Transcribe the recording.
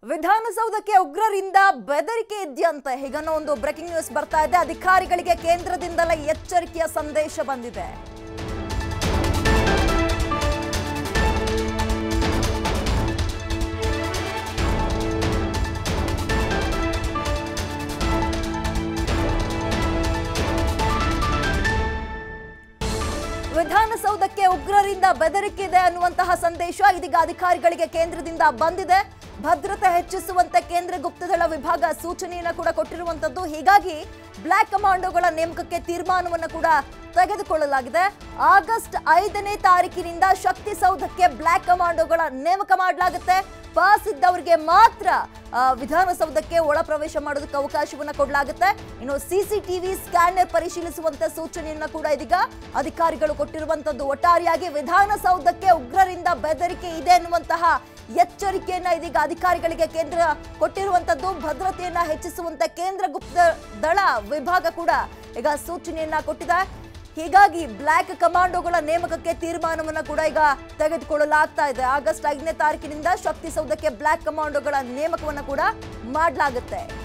ವಿಧಾನಸೌಧಕ್ಕೆ ಉಗ್ರರಿಂದ ಬೆದರಿಕೆ ಇದೆಯಂತೆ ಹೀಗನ್ನೋ ಒಂದು ಬ್ರೇಕಿಂಗ್ ನ್ಯೂಸ್ ಬರ್ತಾ ಇದೆ ಅಧಿಕಾರಿಗಳಿಗೆ ಕೇಂದ್ರದಿಂದಲೇ ಎಚ್ಚರಿಕೆಯ ಸಂದೇಶ ಬಂದಿದೆ ವಿಧಾನಸೌಧಕ್ಕೆ ಉಗ್ರರಿಂದ ಬೆದರಿಕೆ ಇದೆ ಅನ್ನುವಂತಹ ಸಂದೇಶ ಇದೀಗ ಅಧಿಕಾರಿಗಳಿಗೆ ಕೇಂದ್ರದಿಂದ ಬಂದಿದೆ ಭದ್ರತೆ ಹೆಚ್ಚಿಸುವಂತೆ ಕೇಂದ್ರ ಗುಪ್ತದಳ ವಿಭಾಗ ಸೂಚನೆಯನ್ನ ಕೂಡ ಕೊಟ್ಟಿರುವಂತದ್ದು ಹೀಗಾಗಿ ಬ್ಲಾಕ್ ಕಮಾಂಡೋಗಳ ನೇಮಕಕ್ಕೆ ತೀರ್ಮಾನವನ್ನು ಕೂಡ ತೆಗೆದುಕೊಳ್ಳಲಾಗಿದೆ ಆಗಸ್ಟ್ ಐದನೇ ತಾರೀಕಿನಿಂದ ಶಕ್ತಿ ಸೌಧಕ್ಕೆ ಬ್ಲಾಕ್ ಕಮಾಂಡೋಗಳ ನೇಮಕ ಮಾಡಲಾಗುತ್ತೆ ಪಾಸ್ ಇದ್ದವರಿಗೆ ಮಾತ್ರ ಆ, ವಿಧಾನಸೌಧಕ್ಕೆ ಒಳ ಪ್ರವೇಶ ಮಾಡೋದಕ್ಕೆ ಅವಕಾಶವನ್ನ ಕೊಡಲಾಗುತ್ತೆ ಇನ್ನು ಸಿಸಿಟಿವಿ ಸ್ಕ್ಯಾನರ್ ಪರಿಶೀಲಿಸುವಂತೆ ಸೂಚನೆಯನ್ನ ಕೂಡ ಇದೀಗ ಅಧಿಕಾರಿಗಳು ಕೊಟ್ಟಿರುವಂತದ್ದು ಒಟ್ಟಾರೆಯಾಗಿ ವಿಧಾನಸೌಧಕ್ಕೆ ಉಗ್ರರಿಂದ ಬೆದರಿಕೆ ಇದೆ ಅನ್ನುವಂತಹ ಎಚ್ಚರಿಕೆಯನ್ನ ಇದೀಗ ಅಧಿಕಾರಿಗಳಿಗೆ ಕೇಂದ್ರ ಕೊಟ್ಟಿರುವಂತದ್ದು ಭದ್ರತೆಯನ್ನ ಹೆಚ್ಚಿಸುವಂತೆ ಕೇಂದ್ರ ಗುಪ್ತ ದಳ ವಿಭಾಗ ಕೂಡ ಈಗ ಸೂಚನೆಯನ್ನ ಕೊಟ್ಟಿದೆ ಹೀಗಾಗಿ ಬ್ಲಾಕ್ ಕಮಾಂಡೋಗಳ ನೇಮಕಕ್ಕೆ ತೀರ್ಮಾನವನ್ನ ಕೂಡ ಈಗ ತೆಗೆದುಕೊಳ್ಳಲಾಗ್ತಾ ಇದೆ ಆಗಸ್ಟ್ ಐದನೇ ತಾರೀಕಿನಿಂದ ಶಕ್ತಿ ಸೌಧಕ್ಕೆ ಬ್ಲಾಕ್ ಕಮಾಂಡೋಗಳ ನೇಮಕವನ್ನ ಕೂಡ ಮಾಡಲಾಗುತ್ತೆ